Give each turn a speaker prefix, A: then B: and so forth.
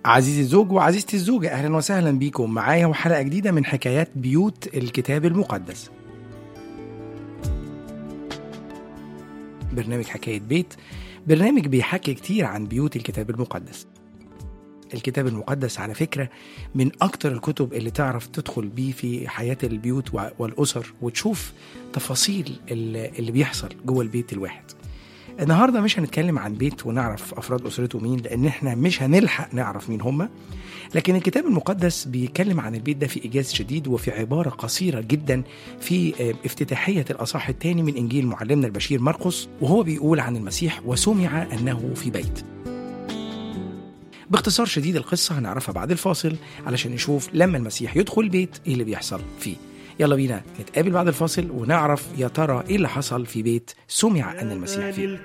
A: عزيزي الزوج وعزيزتي الزوجة أهلا وسهلا بيكم معايا وحلقة جديدة من حكايات بيوت الكتاب المقدس برنامج حكاية بيت برنامج بيحكي كتير عن بيوت الكتاب المقدس الكتاب المقدس على فكرة من أكتر الكتب اللي تعرف تدخل بيه في حياة البيوت والأسر وتشوف تفاصيل اللي بيحصل جوه البيت الواحد النهارده مش هنتكلم عن بيت ونعرف افراد اسرته مين لان احنا مش هنلحق نعرف مين هم لكن الكتاب المقدس بيتكلم عن البيت ده في ايجاز شديد وفي عباره قصيره جدا في افتتاحيه الاصحاح الثاني من انجيل معلمنا البشير مرقس وهو بيقول عن المسيح وسمع انه في بيت باختصار شديد القصه هنعرفها بعد الفاصل علشان نشوف لما المسيح يدخل البيت ايه اللي بيحصل فيه يلا بينا نتقابل بعد الفاصل ونعرف يا ترى ايه اللي حصل في بيت سمع ان المسيح فيه